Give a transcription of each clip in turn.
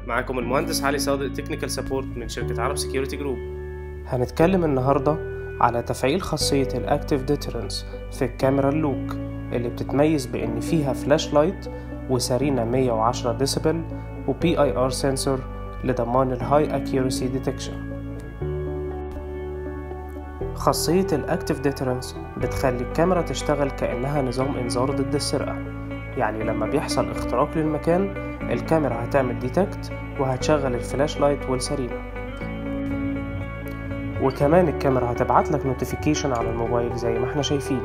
معاكم المهندس علي صادق تكنيكال سبورت من شركة عرب سكيورتي جروب هنتكلم النهاردة على تفعيل خاصية الأكتيف ديترنس في الكاميرا اللوك اللي بتتميز بإن فيها فلاش لايت وسرينة 110 ديسبل وبي اي ار سنسور لضمان الهاي اكيورسي ديتكشن خاصية الأكتيف ديترنس بتخلي الكاميرا تشتغل كأنها نظام إنذار ضد السرقة يعني لما بيحصل اختراق للمكان الكاميرا هتعمل ديتكت وهتشغل الفلاش لايت والسرينة وكمان الكاميرا هتبعت لك نوتيفيكيشن على الموبايل زي ما احنا شايفين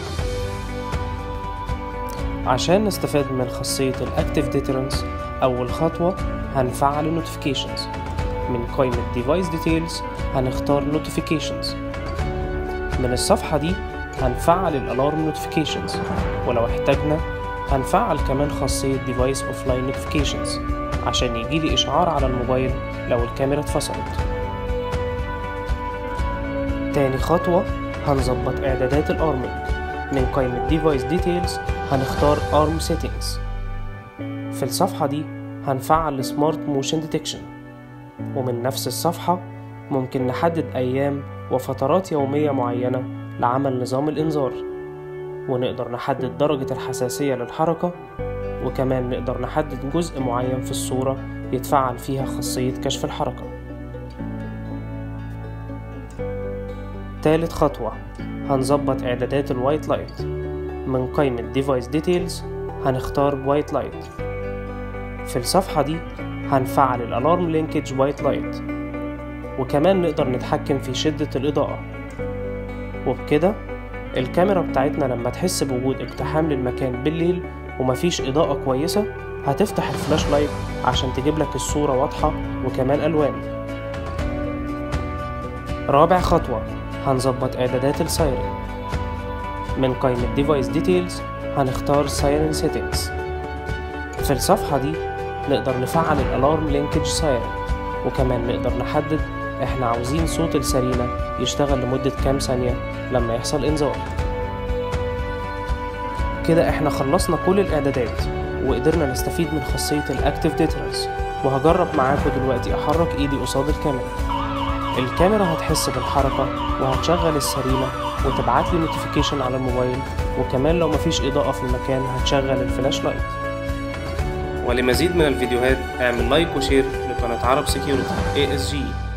عشان نستفاد من خاصية الأكتيف ديترنس أول خطوة هنفعل النوتيفيكيشنز من قائمة ديفايس ديتيلز هنختار نوتيفيكيشنز من الصفحة دي هنفعل الالارم نوتيفيكيشنز ولو احتاجنا هنفعل كمان خاصية ديفايس اوفلاين نوتيفيكيشنز عشان يجيلي اشعار على الموبايل لو الكاميرا اتفصلت تاني خطوة هنظبط اعدادات الارمنج من قائمة ديفايس ديتيلز هنختار ارم سيتنجز في الصفحة دي هنفعل السمارت موشن ديتكشن ومن نفس الصفحة ممكن نحدد أيام وفترات يومية معينة لعمل نظام الإنذار ونقدر نحدد درجة الحساسية للحركة وكمان نقدر نحدد جزء معين في الصورة يتفعل فيها خاصية كشف الحركة تالت خطوة هنظبط إعدادات الوايت لايت من قائمة ديفايس ديتيلز هنختار وايت لايت في الصفحة دي هنفعل الالارم لينكج وايت لايت وكمان نقدر نتحكم في شدة الإضاءة وبكده الكاميرا بتاعتنا لما تحس بوجود اقتحام للمكان بالليل ومفيش إضاءة كويسة هتفتح الفلاش لايت عشان تجيب لك الصورة واضحة وكمان ألوان رابع خطوة هنظبط إعدادات السايرن من قائمة ديفايس ديتيلز هنختار سايرن سيتنجز في الصفحة دي نقدر نفعل الالارم لينكج سايرن وكمان نقدر نحدد احنا عاوزين صوت السرينة يشتغل لمدة كام ثانية لما يحصل انذار كده احنا خلصنا كل الاعدادات وقدرنا نستفيد من خاصية الاكتيف ديترنس وهجرب معاكم دلوقتي احرك ايدي قصاد الكاميرا الكاميرا هتحس بالحركة وهتشغل السرينة وتبعت لي نوتيفيكيشن على الموبايل وكمان لو مفيش اضاءة في المكان هتشغل الفلاش لايت ولمزيد من الفيديوهات اعمل لايك وشير لقناة عرب سكيورتي ASG